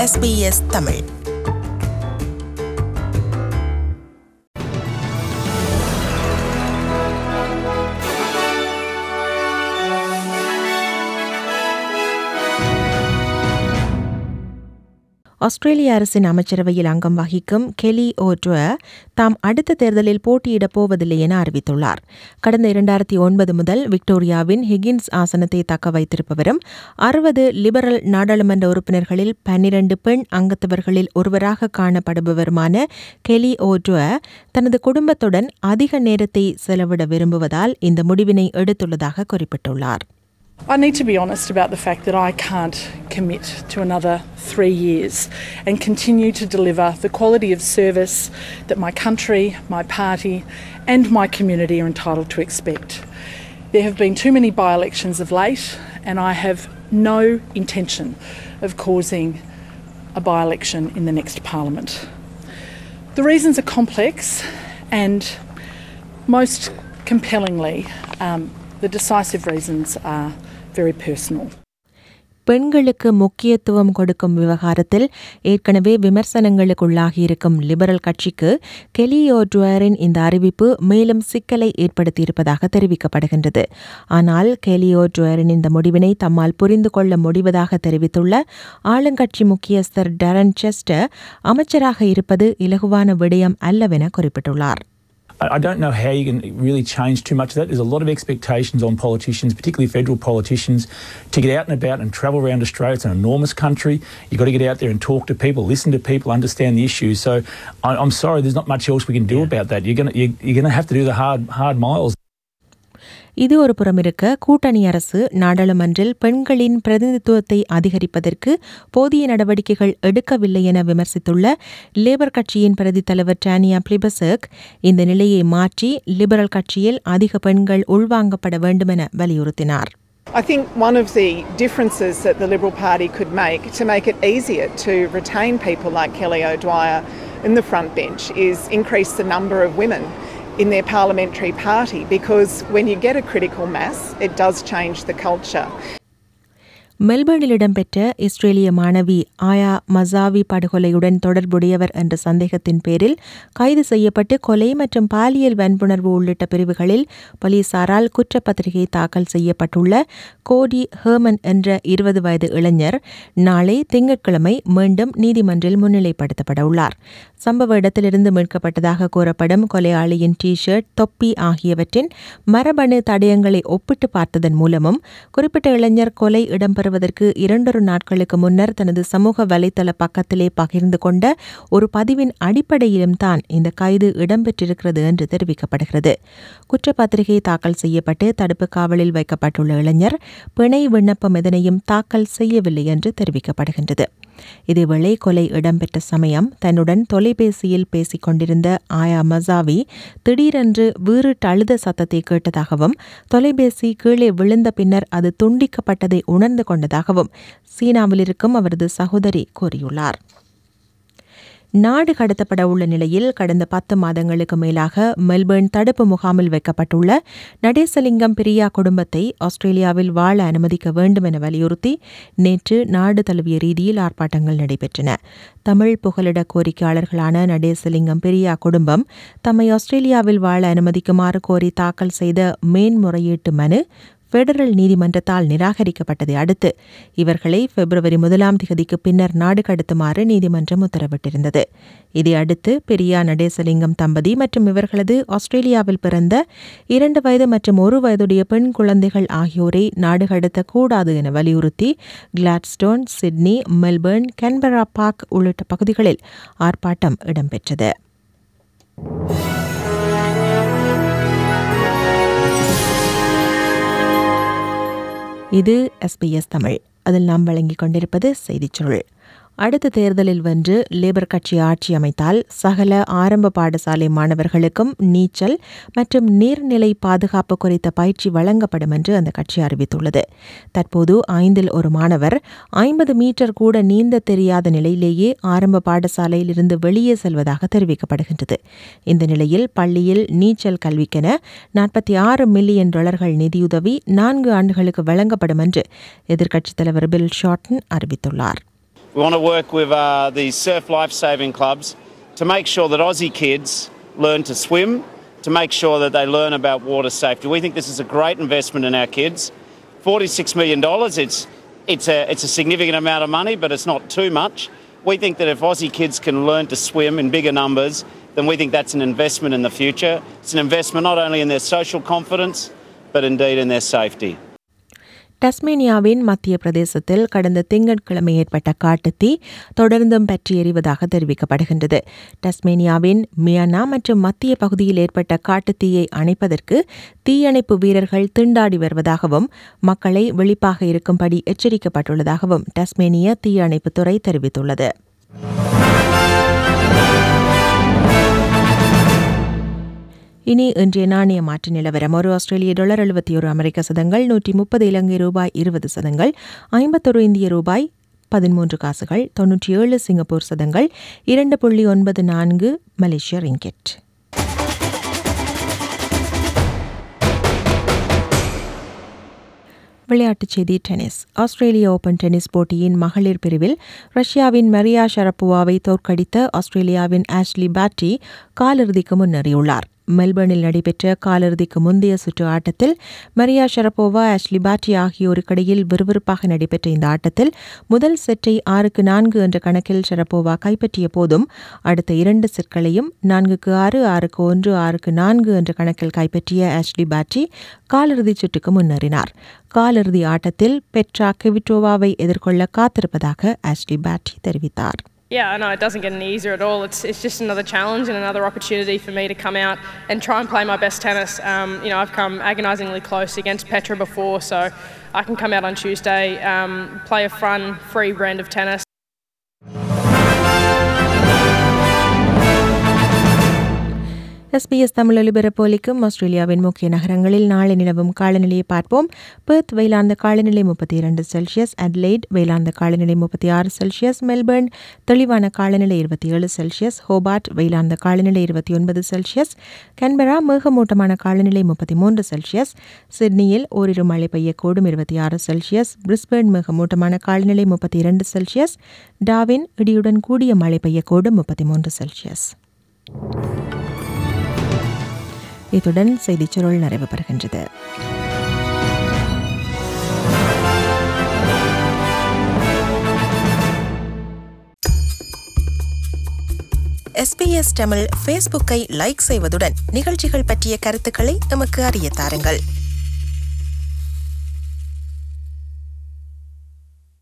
SBS Tamil ஆஸ்திரேலிய அரசின் அமைச்சரவையில் அங்கம் வகிக்கும் கெலி ஓட்வ தாம் அடுத்த தேர்தலில் போட்டியிடப் போவதில்லை என அறிவித்துள்ளார் கடந்த இரண்டாயிரத்தி ஒன்பது முதல் விக்டோரியாவின் ஹிகின்ஸ் ஆசனத்தை தக்க வைத்திருப்பவரும் அறுபது லிபரல் நாடாளுமன்ற உறுப்பினர்களில் பன்னிரண்டு பெண் அங்கத்தவர்களில் ஒருவராக காணப்படுபவருமான கெலி ஓட்வ தனது குடும்பத்துடன் அதிக நேரத்தை செலவிட விரும்புவதால் இந்த முடிவினை எடுத்துள்ளதாக குறிப்பிட்டுள்ளார் I need to be honest about the fact that I can't commit to another three years and continue to deliver the quality of service that my country, my party, and my community are entitled to expect. There have been too many by elections of late, and I have no intention of causing a by election in the next Parliament. The reasons are complex, and most compellingly, um, the decisive reasons are very personal. பெண்களுக்கு முக்கியத்துவம் கொடுக்கும் விவகாரத்தில் ஏற்கனவே விமர்சனங்களுக்குள்ளாகியிருக்கும் liberal கட்சிக்கு கெலியோட்வரின் இந்த அறிவிப்பு மேலும் சிக்கலை ஏற்படுத்தியிருப்பதாக தெரிவிக்கப்படுகின்றது ஆனால் கெலியோட்வரின் இந்த முடிவினை தம்மால் புரிந்து கொள்ள முடிவதாக தெரிவித்துள்ள ஆளுங்கட்சி முக்கியஸ்தர் டரன் செஸ்டர் அமைச்சராக இருப்பது இலகுவான விடயம் அல்லவென குறிப்பிட்டுள்ளார் I I don't know how you can really change too much of that. There's a lot of expectations on politicians, particularly federal politicians, to get out and about and travel around Australia. It's an enormous country. You've got to get out there and talk to people, listen to people, understand the issues. So I, I'm sorry, there's not much else we can do about that. You're going to, you're, you're going to have to do the hard, hard miles. இது ஒரு புறமிருக்க கூட்டணி அரசு நாடாளுமன்றில் பெண்களின் பிரதிநிதித்துவத்தை அதிகரிப்பதற்கு போதிய நடவடிக்கைகள் எடுக்கவில்லை என விமர்சித்துள்ள லேபர் கட்சியின் பிரதி தலைவர் டானியா பிளிபசக் இந்த நிலையை மாற்றி லிபரல் கட்சியில் அதிக பெண்கள் உள்வாங்கப்பட வேண்டுமென வலியுறுத்தினார் I think one of the differences that the Liberal Party could make to make it easier to retain people like Kelly O'Dwyer in the front bench is increase the number of women in their parliamentary party because when you get a critical mass, it does change the culture. மெல்பர்னில் இடம்பெற்ற இஸ்ரேலிய மாணவி ஆயா மசாவி படுகொலையுடன் தொடர்புடையவர் என்ற சந்தேகத்தின் பேரில் கைது செய்யப்பட்டு கொலை மற்றும் பாலியல் வன்புணர்வு உள்ளிட்ட பிரிவுகளில் போலீசாரால் குற்றப்பத்திரிகை தாக்கல் செய்யப்பட்டுள்ள கோடி ஹேமன் என்ற இருபது வயது இளைஞர் நாளை திங்கட்கிழமை மீண்டும் நீதிமன்றில் முன்னிலைப்படுத்தப்பட உள்ளார் சம்பவ இடத்திலிருந்து மீட்கப்பட்டதாக கூறப்படும் கொலையாளியின் டி ஷர்ட் தொப்பி ஆகியவற்றின் மரபணு தடயங்களை ஒப்பிட்டு பார்த்ததன் மூலமும் குறிப்பிட்ட இளைஞர் கொலை இடம்பெறுவதற்கு இரண்டொரு நாட்களுக்கு முன்னர் தனது சமூக வலைதள பக்கத்திலே பகிர்ந்து கொண்ட ஒரு பதிவின் அடிப்படையிலும் தான் இந்த கைது இடம்பெற்றிருக்கிறது என்று தெரிவிக்கப்படுகிறது குற்றப்பத்திரிகை தாக்கல் செய்யப்பட்டு தடுப்பு காவலில் வைக்கப்பட்டுள்ள இளைஞர் பிணை விண்ணப்பம் எதனையும் தாக்கல் செய்யவில்லை என்று தெரிவிக்கப்படுகின்றது இதேவேளை கொலை இடம்பெற்ற சமயம் தன்னுடன் தொலைபேசியில் பேசிக் கொண்டிருந்த ஆயா மசாவி திடீரென்று வீறிட்டு அழுத சத்தத்தை கேட்டதாகவும் தொலைபேசி கீழே விழுந்த பின்னர் அது துண்டிக்கப்பட்டதை உணர்ந்து கொண்டதாகவும் சீனாவில் இருக்கும் அவரது சகோதரி கூறியுள்ளார் நாடு கடத்தப்பட உள்ள நிலையில் கடந்த பத்து மாதங்களுக்கு மேலாக மெல்பர்ன் தடுப்பு முகாமில் வைக்கப்பட்டுள்ள நடேசலிங்கம் பிரியா குடும்பத்தை ஆஸ்திரேலியாவில் வாழ அனுமதிக்க வேண்டும் என வலியுறுத்தி நேற்று நாடு தழுவிய ரீதியில் ஆர்ப்பாட்டங்கள் நடைபெற்றன தமிழ் புகலிட கோரிக்கையாளர்களான நடேசலிங்கம் பிரியா குடும்பம் தம்மை ஆஸ்திரேலியாவில் வாழ அனுமதிக்குமாறு கோரி தாக்கல் செய்த மேன்முறையீட்டு மனு பெடரல் நீதிமன்றத்தால் நிராகரிக்கப்பட்டதை அடுத்து இவர்களை பிப்ரவரி முதலாம் திகதிக்கு பின்னர் நாடு கடத்துமாறு நீதிமன்றம் உத்தரவிட்டிருந்தது இதையடுத்து பெரியா நடேசலிங்கம் தம்பதி மற்றும் இவர்களது ஆஸ்திரேலியாவில் பிறந்த இரண்டு வயது மற்றும் ஒரு வயதுடைய பெண் குழந்தைகள் ஆகியோரை நாடு கடத்தக்கூடாது என வலியுறுத்தி Gladstone Sydney Melbourne Canberra park உள்ளிட்ட பகுதிகளில் ஆர்ப்பாட்டம் இடம்பெற்றது இது எஸ்பிஎஸ் தமிழ் அதில் நாம் வழங்கிக் கொண்டிருப்பது செய்திச் சுருள் அடுத்த தேர்தலில் வென்று லேபர் கட்சி ஆட்சி அமைத்தால் சகல ஆரம்ப பாடசாலை மாணவர்களுக்கும் நீச்சல் மற்றும் நீர்நிலை பாதுகாப்பு குறித்த பயிற்சி வழங்கப்படும் என்று அந்த கட்சி அறிவித்துள்ளது தற்போது ஐந்தில் ஒரு மாணவர் ஐம்பது மீட்டர் கூட நீந்த தெரியாத நிலையிலேயே ஆரம்ப பாடசாலையில் இருந்து வெளியே செல்வதாக தெரிவிக்கப்படுகின்றது இந்த நிலையில் பள்ளியில் நீச்சல் கல்விக்கென நாற்பத்தி ஆறு மில்லியன் டாலர்கள் நிதியுதவி நான்கு ஆண்டுகளுக்கு வழங்கப்படும் என்று எதிர்க்கட்சித் தலைவர் பில் ஷார்டன் அறிவித்துள்ளார் We want to work with uh, the surf life saving clubs to make sure that Aussie kids learn to swim, to make sure that they learn about water safety. We think this is a great investment in our kids. $46 million, it's, it's, a, it's a significant amount of money, but it's not too much. We think that if Aussie kids can learn to swim in bigger numbers, then we think that's an investment in the future. It's an investment not only in their social confidence, but indeed in their safety. டஸ்மேனியாவின் மத்திய பிரதேசத்தில் கடந்த திங்கட்கிழமை ஏற்பட்ட காட்டுத்தீ தொடர்ந்தும் பற்றி எறிவதாக தெரிவிக்கப்படுகின்றது டஸ்மேனியாவின் மியானா மற்றும் மத்திய பகுதியில் ஏற்பட்ட காட்டுத்தீயை அணைப்பதற்கு தீயணைப்பு வீரர்கள் திண்டாடி வருவதாகவும் மக்களை விழிப்பாக இருக்கும்படி எச்சரிக்கப்பட்டுள்ளதாகவும் டஸ்மேனிய தீயணைப்புத்துறை தெரிவித்துள்ளது இனி இன்றைய நாணய மாற்று நிலவரம் ஒரு ஆஸ்திரேலிய டாலர் எழுபத்தி ஒரு அமெரிக்க சதங்கள் நூற்றி முப்பது இலங்கை ரூபாய் இருபது சதங்கள் ஐம்பத்தொரு இந்திய ரூபாய் பதிமூன்று காசுகள் தொன்னூற்றி ஏழு சிங்கப்பூர் சதங்கள் இரண்டு புள்ளி ஒன்பது நான்கு மலேசிய ரிங்கெட் விளையாட்டுச் செய்தி டென்னிஸ் ஆஸ்திரேலிய ஓபன் டென்னிஸ் போட்டியின் மகளிர் பிரிவில் ரஷ்யாவின் மரியா ஷரப்போவாவை தோற்கடித்த ஆஸ்திரேலியாவின் ஆஷ்லி பாட்டி காலிறுதிக்கு முன்னேறியுள்ளார் மெல்பர்னில் நடைபெற்ற காலிறுதிக்கு முந்தைய சுற்று ஆட்டத்தில் மரியா ஷரப்போவா ஆஷ்லி பாட்டி ஆகியோருக்கிடையில் விறுவிறுப்பாக நடைபெற்ற இந்த ஆட்டத்தில் முதல் செட்டை ஆறுக்கு நான்கு என்ற கணக்கில் ஷரப்போவா கைப்பற்றிய போதும் அடுத்த இரண்டு செட்களையும் நான்குக்கு ஆறு ஆறுக்கு ஒன்று ஆறுக்கு நான்கு என்ற கணக்கில் கைப்பற்றிய ஆஷ்லி பாட்டி காலிறுதிச் சுற்றுக்கு முன்னேறினார் காலிறுதி ஆட்டத்தில் பெட்ரா கெவிட்டோவாவை எதிர்கொள்ள காத்திருப்பதாக ஆஷ்லி பாட்டி தெரிவித்தார் Yeah, I know it doesn't get any easier at all. It's, it's just another challenge and another opportunity for me to come out and try and play my best tennis. Um, you know, I've come agonisingly close against Petra before, so I can come out on Tuesday, um, play a fun, free brand of tennis. SBS Tamil ஒலிபரப்பொலிக்கும் ஆஸ்திரேலியாவின் முக்கிய நகரங்களில் நாளை நிலவும் காலநிலையை பார்ப்போம் Perth வெயிலாந்த காலநிலை முப்பத்தி இரண்டு செல்சியஸ் அட்லைட் வெயிலாந்த காலநிலை முப்பத்தி ஆறு செல்சியஸ் மெல்பர்ன் தெளிவான காலநிலை இருபத்தி ஏழு செல்சியஸ் ஹோபார்ட் வெயிலாந்த காலநிலை இருபத்தி ஒன்பது செல்சியஸ் கன்பரா மேகமூட்டமான காலநிலை முப்பத்தி மூன்று செல்சியஸ் சிட்னியில் ஓரிரு மழை பெய்யக்கூடும் இருபத்தி ஆறு செல்சியஸ் பிரிஸ்பேர்ன் மேகமூட்டமான காலநிலை முப்பத்தி இரண்டு செல்சியஸ் டாவின் இடியுடன் கூடிய மழை பெய்யக்கூடும் முப்பத்தி மூன்று செல்சியஸ் இத்துடன் செய்திச் சுருள் நிறைவு பெறுகின்றது எஸ்பிஎஸ் தமிழ் ஃபேஸ்புக்கை லைக் செய்வதுடன் நிகழ்ச்சிகள் பற்றிய கருத்துக்களை எமக்கு அறிய தாருங்கள்